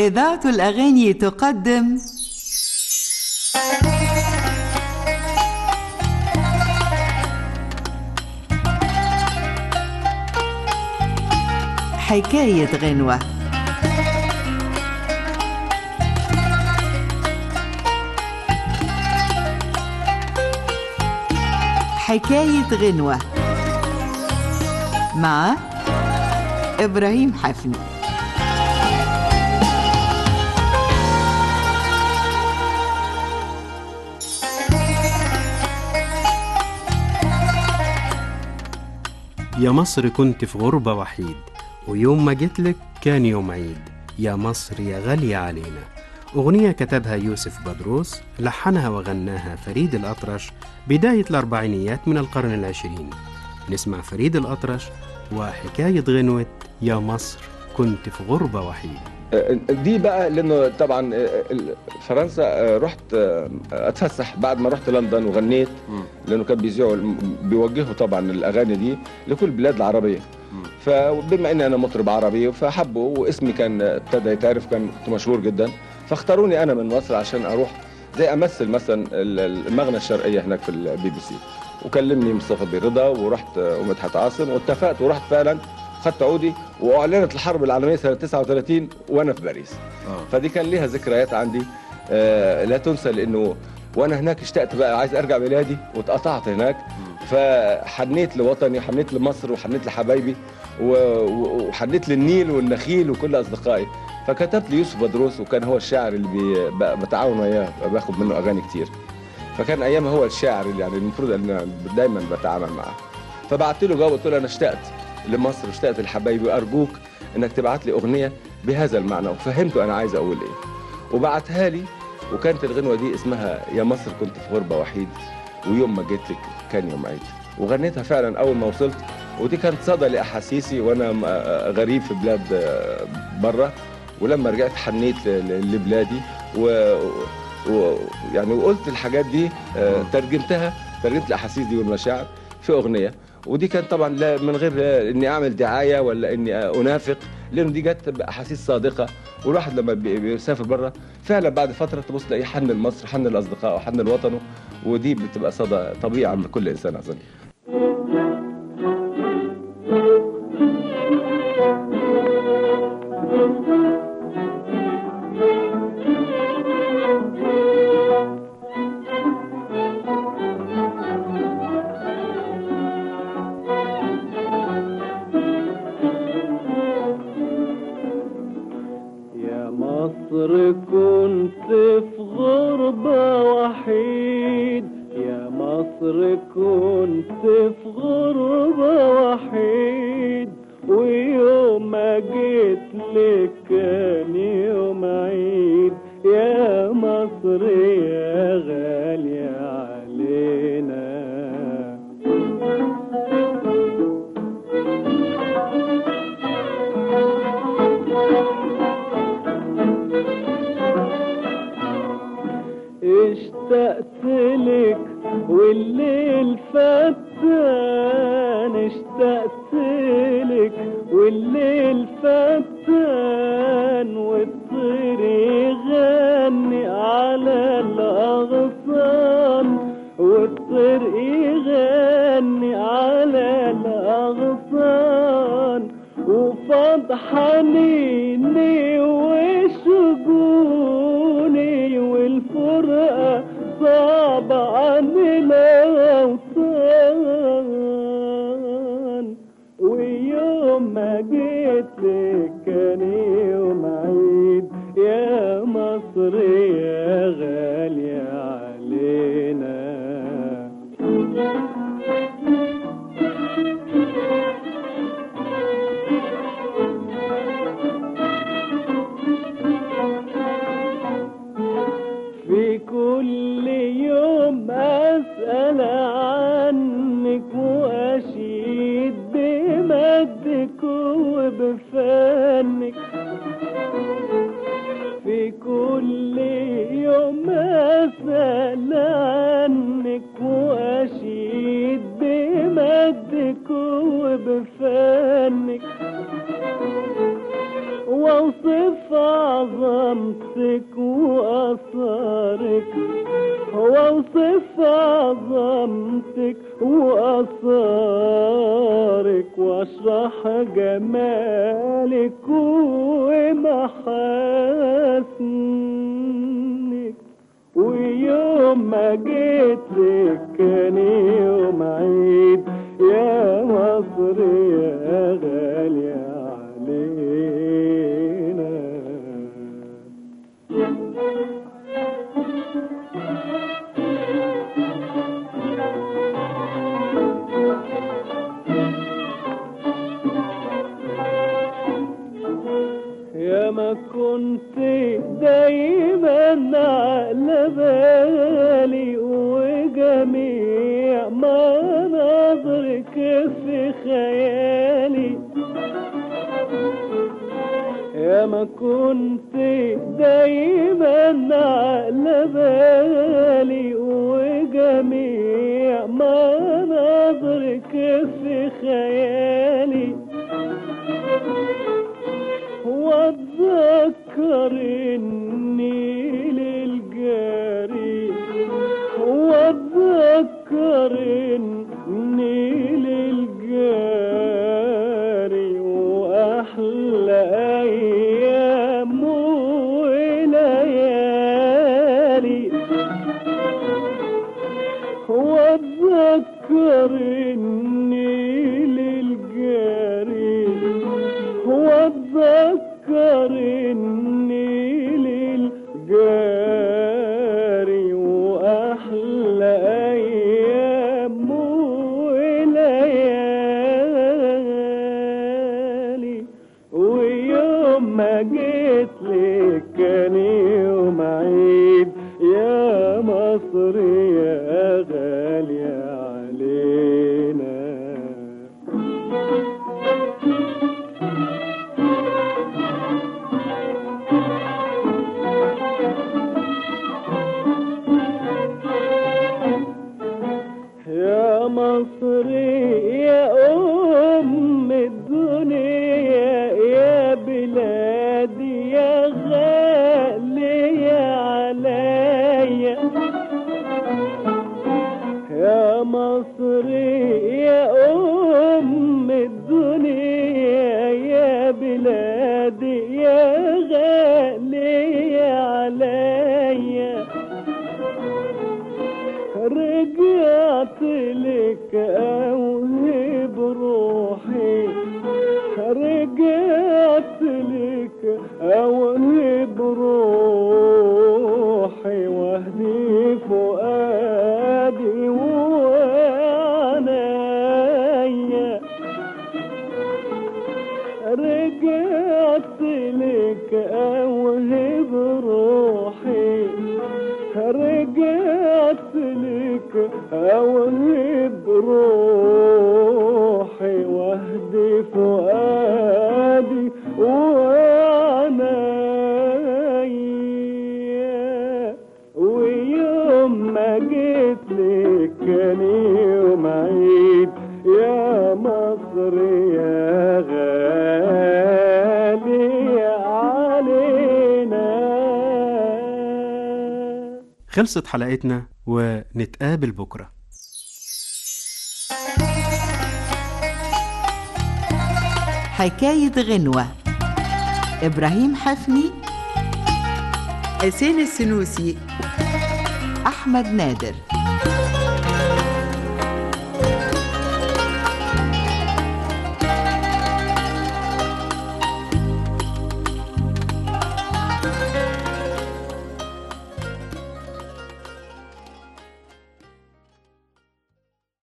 إذاعة الأغاني تقدم حكاية غنوة حكاية غنوة مع إبراهيم حفني يا مصر كنت في غربة وحيد ويوم ما جيتلك كان يوم عيد يا مصر يا غالية علينا أغنية كتبها يوسف بدروس لحنها وغناها فريد الأطرش بداية الأربعينيات من القرن العشرين نسمع فريد الأطرش وحكاية غنوة يا مصر كنت في غربة وحيد دي بقى لانه طبعا فرنسا رحت اتفسح بعد ما رحت لندن وغنيت لانه كان بيذيعوا بيوجهوا طبعا الاغاني دي لكل البلاد العربيه فبما اني انا مطرب عربي فحبوا واسمي كان ابتدى يتعرف كان كنت مشهور جدا فاختاروني انا من مصر عشان اروح زي امثل مثلا المغنى الشرقيه هناك في البي بي سي وكلمني مصطفى برضا ورحت ومدحت عاصم واتفقت ورحت فعلا خدت عودي واعلنت الحرب العالميه سنه 39 وانا في باريس آه. فدي كان ليها ذكريات عندي آه لا تنسى لانه وانا هناك اشتقت بقى عايز ارجع بلادي واتقطعت هناك فحنيت لوطني حنيت لمصر وحنيت لحبايبي وحنيت للنيل والنخيل وكل اصدقائي فكتبت ليوسف بدروس وكان هو الشاعر اللي بتعاون وياه باخد منه اغاني كتير فكان ايامها هو الشاعر اللي يعني المفروض ان دايما بتعامل معاه فبعت له جواب قلت له انا اشتقت لمصر واشتقت لحبايبي ارجوك انك تبعت لي اغنيه بهذا المعنى وفهمته انا عايز اقول ايه وبعتها لي وكانت الغنوه دي اسمها يا مصر كنت في غربه وحيد ويوم ما جيت لك كان يوم عيد وغنيتها فعلا اول ما وصلت ودي كانت صدى لاحاسيسي وانا غريب في بلاد بره ولما رجعت حنيت لبلادي و ويعني وقلت الحاجات دي ترجمتها ترجمت الاحاسيس دي والمشاعر في اغنيه ودي كانت طبعا لا من غير اني اعمل دعايه ولا اني انافق لانه دي جت باحاسيس صادقه والواحد لما بيسافر بره فعلا بعد فتره تبص تلاقيه حن لمصر حن لاصدقائه حن لوطنه ودي بتبقى صدى طبيعي عند كل انسان اظن مصر كنت في غربة وحيد يا مصر كنت في غربة وحيد ويوم ما جيت لك كان يوم عيد يا مصر يا غالية علينا اشتقت لك والليل فتان اشتقت لك والليل فتان والطير يغني على الاغصان والطير يغني على الاغصان وفض حنيني وشجوني والفرقة صعب عن الأوطان عظمتك وأثارك واوصف عظمتك وأثارك واشرح جمالك ومحاسنك ويوم ما جيت لك كان يوم عيد يا مصر يا غالية علينا يا ما كنت دايما على بالي وجميع مناظرك في خيالي يا ما كنت دايما على بالي وجميع مناظرك في خيالي واتذكر النيل الجاري واتذكر النيل الجاري واحلى ايام وليالي واتذكر النيل الجاري واتذكر النيل الجاري واحلى ايام وليالي ويوم ما جيت لك كان يوم عيد يا مصر يا غالية علينا يا مصر يا أم الدنيا يا بلادي يا غالية عليا يا مصر يا أم الدنيا يا بلادي يا غالية عليا رجعت لك اوهب روحي رجعت لك اوهب روحي واهدي فؤادي وعنايا رجعت لك اوهب روحي رجعت لك اوهب روحي واهدي فؤادي وعنايا ويوم ما جيت لك كان يوم عيد يا مصر يا غالي علينا خلصت حلقتنا ونتقابل بكرة حكاية غنوة إبراهيم حفني حسين السنوسي أحمد نادر